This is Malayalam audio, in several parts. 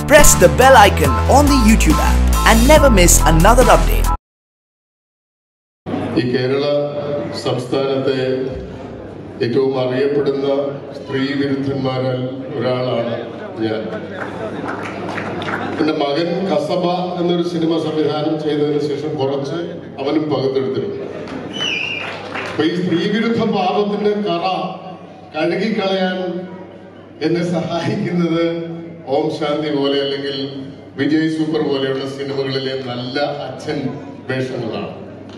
Press the bell icon on the YouTube app and never miss another update. ഈ കേരള സംസ്ഥാനത്തെ ഏറ്റവും അറിയപ്പെടുന്ന സ്ത്രീ വിരുദ്ധന്മാരിൽ ഒരാളാണ് ഞാൻ എൻ്റെ മകൻ കസബ എന്നൊരു സിനിമ സംവിധാനം ചെയ്തതിന് ശേഷം കുറച്ച് അവനും പകുത്തെടുത്തിട്ടുണ്ട് അപ്പൊ ഈ സ്ത്രീവിരുദ്ധ പാപത്തിന്റെ കറ കഴുകിക്കളയാൻ എന്നെ സഹായിക്കുന്നത് ഓം ശാന്തി പോലെ അല്ലെങ്കിൽ വിജയ് സൂപ്പർ പോലെയുള്ള സിനിമകളിലെ നല്ല അച്ഛൻ വേഷങ്ങളാണ്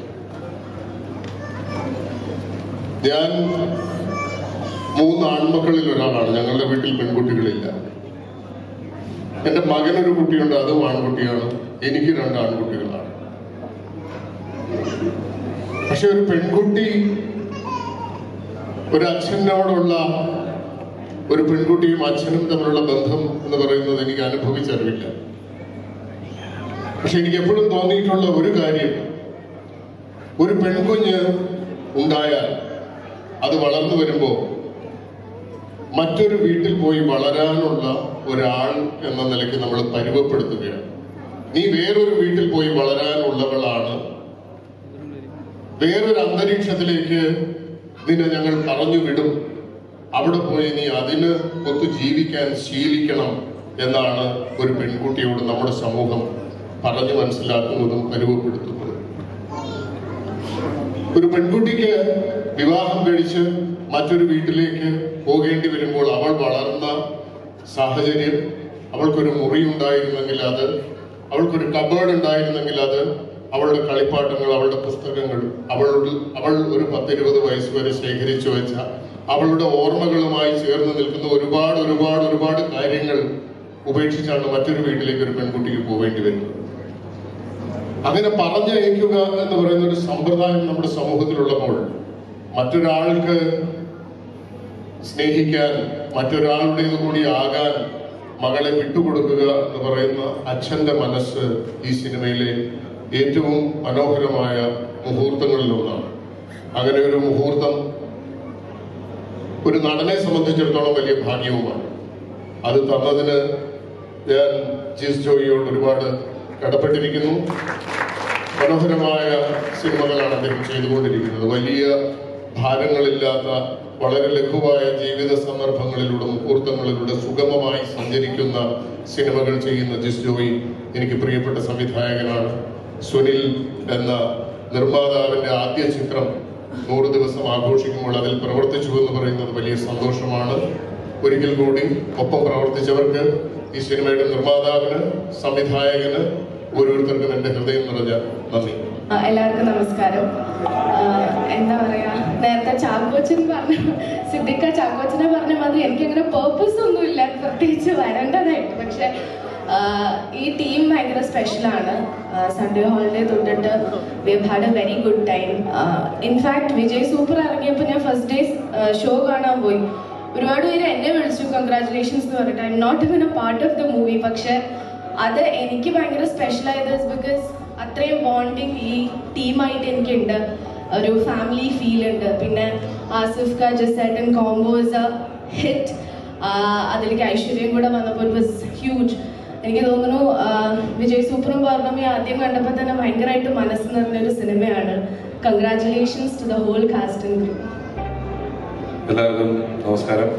ഞാൻ മൂന്ന് ആൺമക്കളിൽ ഒരാളാണ് ഞങ്ങളുടെ വീട്ടിൽ പെൺകുട്ടികളില്ല എന്റെ മകനൊരു കുട്ടിയുണ്ട് അതും ആൺകുട്ടിയാണ് എനിക്ക് രണ്ട് ആൺകുട്ടികളാണ് പക്ഷെ ഒരു പെൺകുട്ടി ഒരു അച്ഛനോടുള്ള ഒരു പെൺകുട്ടിയും അച്ഛനും തമ്മിലുള്ള ബന്ധം എന്ന് പറയുന്നത് എനിക്ക് അനുഭവിച്ചറിവില്ല പക്ഷെ എനിക്ക് എപ്പോഴും തോന്നിയിട്ടുള്ള ഒരു കാര്യം ഒരു പെൺകുഞ്ഞ് ഉണ്ടായാൽ അത് വളർന്നു വരുമ്പോൾ മറ്റൊരു വീട്ടിൽ പോയി വളരാനുള്ള ഒരാൾ എന്ന നിലയ്ക്ക് നമ്മൾ പരുവപ്പെടുത്തുകയാണ് നീ വേറൊരു വീട്ടിൽ പോയി വളരാനുള്ളവളാണ് വേറൊരു അന്തരീക്ഷത്തിലേക്ക് നിന്നെ ഞങ്ങൾ പറഞ്ഞു വിടും അവിടെ പോയി നീ അതിന് ഒത്തു ജീവിക്കാൻ ശീലിക്കണം എന്നാണ് ഒരു പെൺകുട്ടിയോട് നമ്മുടെ സമൂഹം പറഞ്ഞു മനസ്സിലാക്കുന്നതും പരുവപ്പെടുത്തുന്നതും ഒരു പെൺകുട്ടിക്ക് വിവാഹം കഴിച്ച് മറ്റൊരു വീട്ടിലേക്ക് പോകേണ്ടി വരുമ്പോൾ അവൾ വളർന്ന സാഹചര്യം അവൾക്കൊരു മുറി ഉണ്ടായിരുന്നെങ്കിൽ അത് അവൾക്കൊരു കബേർഡ് ഉണ്ടായിരുന്നെങ്കിൽ അത് അവളുടെ കളിപ്പാട്ടങ്ങൾ അവളുടെ പുസ്തകങ്ങൾ അവളുടെ അവൾ ഒരു പത്തിരുപത് വയസ്സ് വരെ ശേഖരിച്ചു വെച്ച അവളുടെ ഓർമ്മകളുമായി ചേർന്ന് നിൽക്കുന്ന ഒരുപാട് ഒരുപാട് ഒരുപാട് കാര്യങ്ങൾ ഉപേക്ഷിച്ചാണ് മറ്റൊരു വീട്ടിലേക്ക് ഒരു പെൺകുട്ടിക്ക് പോവേണ്ടി വരുന്നത് അങ്ങനെ പറഞ്ഞയക്കുക എന്ന് പറയുന്ന ഒരു സമ്പ്രദായം നമ്മുടെ സമൂഹത്തിലുള്ളപ്പോൾ മറ്റൊരാൾക്ക് സ്നേഹിക്കാൻ മറ്റൊരാളുടേത് കൂടി ആകാൻ മകളെ വിട്ടുകൊടുക്കുക എന്ന് പറയുന്ന അച്ഛന്റെ മനസ്സ് ഈ സിനിമയിലെ ഏറ്റവും മനോഹരമായ മുഹൂർത്തങ്ങളിൽ ഒന്നാണ് അങ്ങനെ ഒരു മുഹൂർത്തം ഒരു നടനെ സംബന്ധിച്ചിടത്തോളം വലിയ ഭാഗ്യവുമാണ് അത് തന്നതിന് ഞാൻ ജിസ് ജോയിയോട് ഒരുപാട് കടപ്പെട്ടിരിക്കുന്നു മനോഹരമായ സിനിമകളാണ് അദ്ദേഹം ചെയ്തുകൊണ്ടിരിക്കുന്നത് വലിയ ഭാരങ്ങളില്ലാത്ത വളരെ ലഘുവായ ജീവിത സന്ദർഭങ്ങളിലൂടെ മുഹൂർത്തങ്ങളിലൂടെ സുഗമമായി സഞ്ചരിക്കുന്ന സിനിമകൾ ചെയ്യുന്ന ജിസ് ജോയി എനിക്ക് പ്രിയപ്പെട്ട സംവിധായകനാണ് സുനിൽ എന്ന നിർമ്മാതാവിന്റെ ആദ്യ ചിത്രം നൂറ് ദിവസം ആഘോഷിക്കുമ്പോൾ അതിൽ പ്രവർത്തിച്ചു എന്ന് പറയുന്നത് വലിയ സന്തോഷമാണ് ഒരിക്കൽ കൂടി ഒപ്പം പ്രവർത്തിച്ചവർക്ക് ഈ സിനിമയുടെ നിർമ്മാതാവിന് സംവിധായകന് ഓരോരുത്തർക്കും എൻ്റെ ഹൃദയം നിറഞ്ഞ നന്ദി ആ, എല്ലാവർക്കും നമസ്കാരം ആ, എന്താ പറയാ നേരത്തെ ചാക്കോച്ചൻ പറഞ്ഞ സിദ്ദിഖ ചാക്കോച്ചനെ പറഞ്ഞ മാതിരി എനിക്കങ്ങനെ പേർപ്പസ് ഒന്നുമില്ല പ്രത്യേകിച്ച് വരേണ്ടതായിട്ട് പക്ഷെ ആ, ഈ ടീം ഭയങ്കര സ്പെഷ്യലാണ് സൺഡേ ഹോളിഡേ തൊട്ടിട്ട് we had a very good time in fact Vijay super ഇറങ്ങിയപ്പോൾ ഞാൻ ഫസ്റ്റ് ഡേ ഷോ കാണാൻ പോയി ഒരുപാട് പേര് എന്നെ വിളിച്ചു കൺഗ്രാറ്റുലേഷൻസ് എന്ന് പറഞ്ഞിട്ട് I'm not even a part of the movie പക്ഷെ അത് എനിക്ക് ഭയങ്കര സ്പെഷ്യൽ ആയത് ബിക്കോസ് അത്രയും ബോണ്ടിങ് ഈ ടീമായിട്ട് എനിക്കുണ്ട് ഒരു ഫാമിലി ഫീൽ ഉണ്ട് പിന്നെ ആസിഫ് ഖാ ജസേട്ടൻ കോംബോസ് ഹിറ്റ് അതിലേക്ക് ഐശ്വര്യം കൂടെ വന്നപ്പോൾ ഇറ്റ് വാസ് ഹ്യൂജ് എനിക്ക് തോന്നുന്നു ആ, വിജയ് സൂപ്പറും പൗർണമി ആദ്യം കണ്ടപ്പോൾ തന്നെ ഭയങ്കരമായിട്ട് മനസ്സ് നിറഞ്ഞൊരു സിനിമയാണ് congratulations to the whole cast and group എല്ലാവർക്കും നമസ്കാരം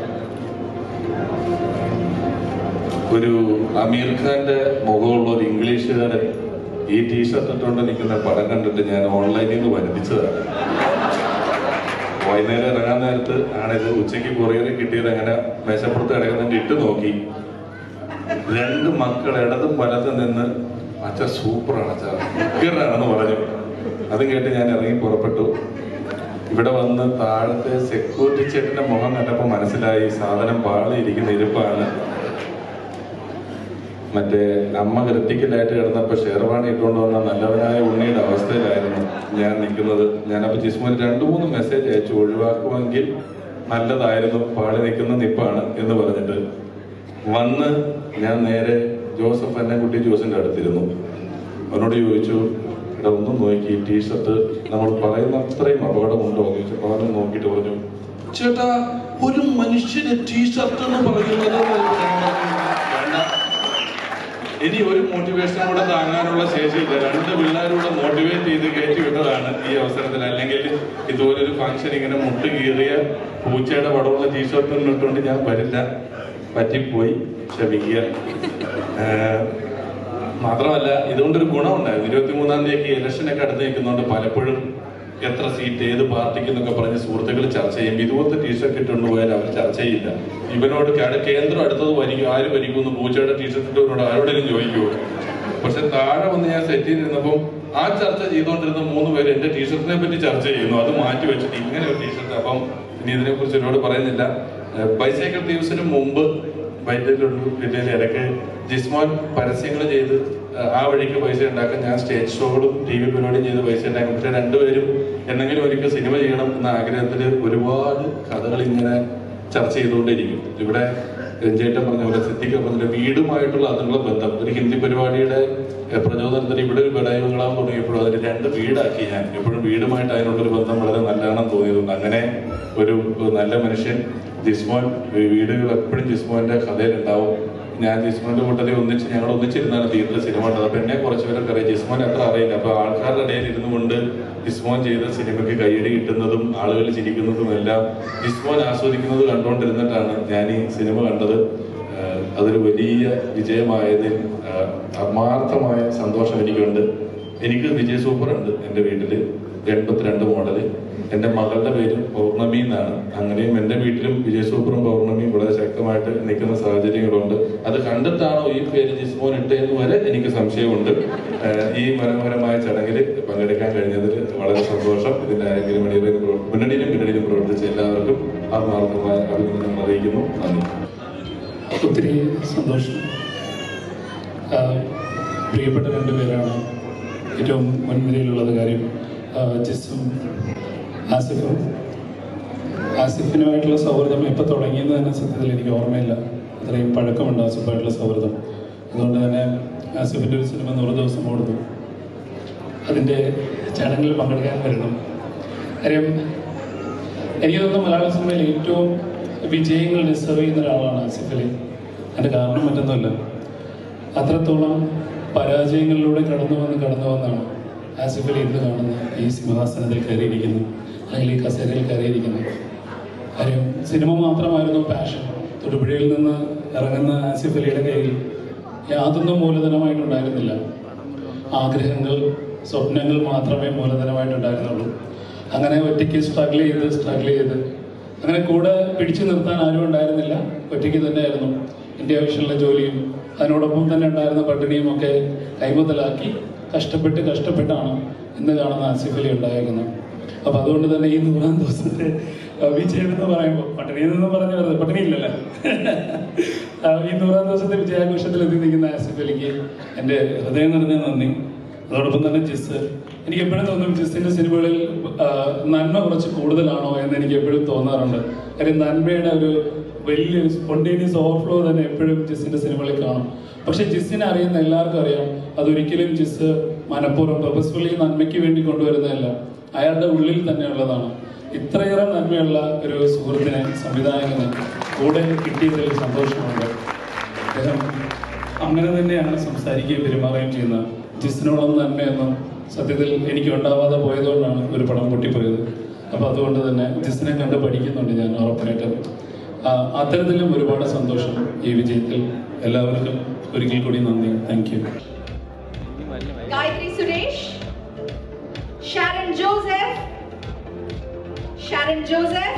ഒരു അമീർ ഖാന്റെ മുഖമുള്ള ഒരു ഇംഗ്ലീഷുകാരൻ ഈ ടീഷർട്ട് ഇട്ടുകൊണ്ട് നിൽക്കുന്ന പടം കണ്ടിട്ട് ഞാൻ ഓൺലൈനിൽ നിന്ന് വരുത്തിച്ചതാണ് വൈകുന്നേരം ഇറങ്ങാൻ നേരത്ത് ആണിത് ഉച്ചയ്ക്ക് കൊറിയറിൽ കിട്ടിയത് അങ്ങനെ മേശപ്പുറത്ത് കിടക്കുന്നുണ്ട് ഇട്ട് നോക്കി രണ്ട് മക്കൾ ഇടതും വലത്തും നിന്ന് അച്ഛ സൂപ്പറാണ് അച്ഛ ഉഗ്രനാണെന്ന് പറഞ്ഞു അതും കേട്ട് ഞാൻ ഇറങ്ങി പുറപ്പെട്ടു ഇവിടെ വന്ന് താഴത്തെ സെക്യൂരിറ്റി ചേട്ടന്റെ മുഖം കണ്ടപ്പോൾ മനസ്സിലായി സാധനം പാളിയിരിക്കുന്ന ഇരിപ്പാണ് മറ്റേ അമ്മ ക്രിട്ടിക്കലായിട്ട് കിടന്നപ്പോൾ ഷെർവാണി ഇട്ടുകൊണ്ട് വന്ന നല്ലവനായ ഉണ്ണിയുടെ അവസ്ഥയിലായിരുന്നു ഞാൻ നിൽക്കുന്നത് ഞാനപ്പോൾ ജിസ്മോന് രണ്ടു മൂന്ന് മെസ്സേജ് അയച്ചു ഒഴിവാക്കുമെങ്കിൽ നല്ലതായിരുന്നു പാളി നിൽക്കുന്ന നിപ്പാണ് എന്ന് പറഞ്ഞിട്ട് വന്ന് ഞാൻ നേരെ ജോസഫ് എന്നെ കുട്ടി ജോസിന്റെ അടുത്തിരുന്നു അവനോട് ചോദിച്ചു എടാ ഒന്നും നോക്കി ടീഷർട്ട് നമ്മൾ പറയുന്ന അത്രയും അപകടമുണ്ടോ എന്ന് ചോദിച്ചപ്പോൾ അവനും നോക്കിയിട്ട് പറഞ്ഞു ചേട്ടാ ഒരു മനുഷ്യന് ടീഷർട്ട് എന്ന് പറയുന്നത് വേണ്ട ഇനി ഒരു മോട്ടിവേഷൻ കൂടെ താങ്ങാനുള്ള ശേഷിയില്ല രണ്ട് പിള്ളേരൂടെ മോട്ടിവേറ്റ് ചെയ്ത് കയറ്റി വിട്ടതാണ് ഈ അവസരത്തിൽ അല്ലെങ്കിൽ ഇതുപോലൊരു ഫംഗ്ഷൻ ഇങ്ങനെ മുട്ട് കീറിയ പൂച്ചയുടെ പടമുള്ള ടീഷർട്ട് ഇട്ടുകൊണ്ട് ഞാൻ വരില്ല പറ്റിപ്പോയി ക്ഷമിക്കുക ഏഹ് മാത്രമല്ല ഇതുകൊണ്ടൊരു ഗുണമുണ്ടായിരുന്നു ഇരുപത്തി മൂന്നാം തീയതി ഇലക്ഷനൊക്കെ അടുത്ത് നിൽക്കുന്നതുകൊണ്ട് പലപ്പോഴും എത്ര സീറ്റ് ഏത് പാർട്ടിക്ക് എന്നൊക്കെ പറഞ്ഞ് സുഹൃത്തുക്കൾ ചർച്ച ചെയ്യും ഇതുപോലത്തെ ടീഷർട്ട് ഇട്ടുകൊണ്ട് പോയാൽ അവർ ചർച്ച ചെയ്യില്ല ഇവനോട് കേ- കേന്ദ്രം അടുത്തത് വരിക്കും ആര് വരിക്കും എന്ന് പൂച്ചയുടെ ടീഷർട്ട് ഇട്ടവരോട് ആരോടെങ്കിലും ചോദിക്കുമോ പക്ഷെ താഴെ വന്ന് ഞാൻ സെറ്റ് ചെയ്തിരുന്നപ്പം ആ ചർച്ച ചെയ്തുകൊണ്ടിരുന്ന മൂന്ന് പേര് എന്റെ ടീഷർട്ടിനെ പറ്റി ചർച്ച ചെയ്യുന്നു അത് മാറ്റി വെച്ചിട്ട് ഇങ്ങനെ ഒരു ടീഷർട്ട് അപ്പം ഇനി ഇതിനെ കുറിച്ച് എന്നോട് പറയുന്നില്ല ബൈസൈക്കിൾ ദിവസത്തിന് മുമ്പ് വൈദ്യുതിയിലൊരു ജില്ലയിൽ ഇടയ്ക്ക് ജിസ്മോൻ പരസ്യങ്ങൾ ചെയ്ത് ആ, ആ വഴിക്ക് പൈസ ഉണ്ടാക്കാൻ ഞാൻ സ്റ്റേജ് ഷോകളും ടി വി പരിപാടിയും ചെയ്ത് പൈസ ഉണ്ടാക്കും പക്ഷെ രണ്ടുപേരും എന്തെങ്കിലും ഒരിക്കൽ സിനിമ ചെയ്യണം എന്ന ആഗ്രഹത്തിൽ ഒരുപാട് കഥകൾ ഇങ്ങനെ ചർച്ച ചെയ്തുകൊണ്ടിരിക്കും ഇവിടെ രഞ്ജേട്ടൻ പറഞ്ഞ പോലെ സിദ്ദിഖ് പറഞ്ഞ വീടുമായിട്ടുള്ള അതിനുള്ള ബന്ധം ഒരു ഹിന്ദി പരിപാടിയുടെ ഏഹ്, പ്രചോദനത്തിന് ഇവിടെ ഒരു വിടയങ്ങളാൻ തുടങ്ങിയപ്പോഴും അതിന് രണ്ട് വീടാക്കി ഞാൻ എപ്പോഴും വീടുമായിട്ട് അതിനുള്ളൊരു ബന്ധം വളരെ നല്ലതാണെന്ന് തോന്നിയതുകൊണ്ട് അങ്ങനെ ഒരു ഒരു നല്ല മനുഷ്യൻ ജിസ്മോൻ വീ- വീടുകൾ എപ്പോഴും ജിസ്മോന്റെ കഥയിലുണ്ടാവും ഞാൻ ജിസ്മോന്റെ കൂട്ടത്തിൽ ഒന്നിച്ച് ഞങ്ങൾ ഒന്നിച്ചിരുന്നാണ് തിയേറ്ററിൽ സിനിമ കണ്ടത് അപ്പൊ എന്നെ കുറച്ച് പേരൊക്കെ അറിയാം ജിസ്മോൻ അത്ര അറിയില്ല അപ്പൊ ആൾക്കാരുടെ ഇടയിൽ ഇരുന്നു കൊണ്ട് ജിസ്മോൻ ചെയ്ത സിനിമയ്ക്ക് കൈയടി കിട്ടുന്നതും ആളുകൾ ചിരിക്കുന്നതും എല്ലാം ജിസ്മോൻ ആസ്വദിക്കുന്നത് കണ്ടുകൊണ്ടിരുന്നിട്ടാണ് ഞാൻ ഈ സിനിമ കണ്ടത് ആഹ് അതൊരു വലിയ വിജയമായതിൽ ആഹ് ആത്മാർത്ഥമായ സന്തോഷം എനിക്കുണ്ട് എനിക്ക് വിജയ് സൂപ്പർ ഉണ്ട് എൻ്റെ വീട്ടില് എൺപത്തിരണ്ട് മോഡല് എൻ്റെ മകളുടെ പേര് പൗർണമി എന്നാണ് അങ്ങനെയും എൻ്റെ വീട്ടിലും വിജയ് സൂപ്പറും പൗർണമിയും വളരെ ശക്തമായിട്ട് നിൽക്കുന്ന സാഹചര്യങ്ങളുണ്ട് അത് കണ്ടിട്ടാണോ ഈ പേര് ജിസ്മോൻ ഇട്ടതെന്ന് വരെ എനിക്ക് സംശയമുണ്ട് ആഹ് ഈ മനോഹരമായ ചടങ്ങിൽ പങ്കെടുക്കാൻ കഴിഞ്ഞതിൽ വളരെ സന്തോഷം ഇതിന്റെ ആരെങ്കിലും മുന്നണിയിലും പ്രവർ- മുന്നണിയിലും പിന്നണിയിലും പ്രവർത്തിച്ച എല്ലാവർക്കും ആത്മാർത്ഥമായ അഭിനന്ദനം അറിയിക്കുന്നു നന്ദി ഒത്തിരി സന്തോഷം ആ, പ്രിയപ്പെട്ട രണ്ടുപേരാണ് ഏറ്റവും മുൻനിരയിലുള്ളത് കാര്യം ആ, ജിസും ആസിഫും ആസിഫിനുമായിട്ടുള്ള സൗഹൃദം എപ്പോൾ തുടങ്ങിയെന്ന് തന്നെ സത്യത്തിൽ എനിക്ക് ഓർമ്മയില്ല അത്രയും പഴക്കമുണ്ട് ആസിഫായിട്ടുള്ള സൗഹൃദം അതുകൊണ്ട് തന്നെ ആസിഫിൻ്റെ ഒരു സിനിമ നൂറ് ദിവസം ഓടുന്നു അതിൻ്റെ ചടങ്ങിൽ പങ്കെടുക്കാൻ വരണം കാര്യം എനിക്ക് തോന്നുന്നു മലയാള സിനിമയിൽ ഏറ്റവും വിജയങ്ങൾ ഡിസർവ് ചെയ്യുന്ന ഒരാളാണ് ആസിഫ് അലി അതിൻ്റെ കാരണം മറ്റൊന്നുമല്ല അത്രത്തോളം പരാജയങ്ങളിലൂടെ കടന്നു വന്ന് കടന്നു വന്നാണ് ആസിഫ് അലി ഇന്ന് കാണുന്ന ഈ സിംഹാസനത്തിൽ കയറിയിരിക്കുന്നു അല്ലെങ്കിൽ ഈ കസേരയിൽ കയറിയിരിക്കുന്നു കാര്യം സിനിമ മാത്രമായിരുന്നു പാഷൻ തൊടുപുഴയിൽ നിന്ന് ഇറങ്ങുന്ന ആസിഫ് അലിയുടെ കയ്യിൽ യാതൊന്നും മൂലധനമായിട്ടുണ്ടായിരുന്നില്ല ആഗ്രഹങ്ങൾ സ്വപ്നങ്ങൾ മാത്രമേ മൂലധനമായിട്ടുണ്ടായിരുന്നുള്ളൂ അങ്ങനെ ഒറ്റയ്ക്ക് സ്ട്രഗിൾ ചെയ്ത് സ്ട്രഗിൾ ചെയ്ത് അങ്ങനെ കൂടെ പിടിച്ചു നിർത്താൻ ആരും ഉണ്ടായിരുന്നില്ല ഒറ്റയ്ക്ക് തന്നെയായിരുന്നു എൻ്റെ ആവശ്യമുള്ള ജോലിയും അതിനോടൊപ്പം തന്നെ ഉണ്ടായിരുന്ന പട്ടിണിയും ഒക്കെ കൈമുതലാക്കി കഷ്ടപ്പെട്ട് കഷ്ടപ്പെട്ടാണ് ഇന്ന് കാണുന്ന ആസിഫ് അലി ഉണ്ടായിരിക്കുന്നത് അപ്പൊ അതുകൊണ്ട് തന്നെ ഈ നൂറാം ദിവസത്തെ അഹ് വിജയം എന്ന് പറയുമ്പോൾ പട്ടിണിയിൽ നിന്ന് പറഞ്ഞു വരുന്നത് പട്ടിണിയില്ലല്ലോ അഹ് ഈ നൂറാം ദിവസത്തെ വിജയാഘോഷത്തിൽ എത്തി നിൽക്കുന്ന ആസിഫ് അലിക്ക് എൻ്റെ ഹൃദയം നിറഞ്ഞ നന്ദി അതോടൊപ്പം തന്നെ ജിസ് എനിക്ക് എപ്പോഴും തോന്നും ജിസിന്റെ സിനിമകളിൽ ആഹ് നന്മ കുറച്ച് കൂടുതലാണോ എന്ന് എനിക്ക് എപ്പോഴും തോന്നാറുണ്ട് കാര്യം നന്മയുടെ ഒരു വലിയൊരു സ്പോണ്ടേനിയസ് ഓവർഫ്ലോ തന്നെ എപ്പോഴും ജിസിന്റെ സിനിമകളിൽ കാണും പക്ഷെ ജിസിനെ അറിയുന്ന എല്ലാവർക്കും അറിയാം അതൊരിക്കലും ജിസ് മനഃപൂർവ്വം പർപ്പസ്ഫുള്ളി നന്മയ്ക്ക് വേണ്ടി കൊണ്ടുവരുന്നതല്ല അയാളുടെ ഉള്ളിൽ തന്നെ ഉള്ളതാണ് ഇത്രയേറെ നന്മയുള്ള ഒരു സുഹൃത്തിനെ സംവിധായകന് കൂടെ കിട്ടിയതിൽ സന്തോഷമുണ്ട് അദ്ദേഹം അങ്ങനെ തന്നെയാണ് സംസാരിക്കുകയും പെരുമാറുകയും ചെയ്യുന്നത് ജിസിനോളം നന്മയൊന്നും സത്യത്തിൽ എനിക്ക് ഉണ്ടാവാതെ പോയതുകൊണ്ടാണ് ഒരു പടം പൊട്ടിപ്പോയത് അപ്പോൾ അതുകൊണ്ട് തന്നെ ജിസിനെ കണ്ട് പഠിക്കുന്നുണ്ട് ഞാൻ ഉറപ്പായിട്ടും ആ, അത്തരത്തിലും ഒരുപാട് സന്തോഷം ഈ വിജയത്തിൽ എല്ലാവർക്കും ഒരിക്കൽ കൂടി നന്ദി thank you Gayatri Suresh, Sharon Joseph, Sharon Joseph,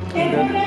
Tenth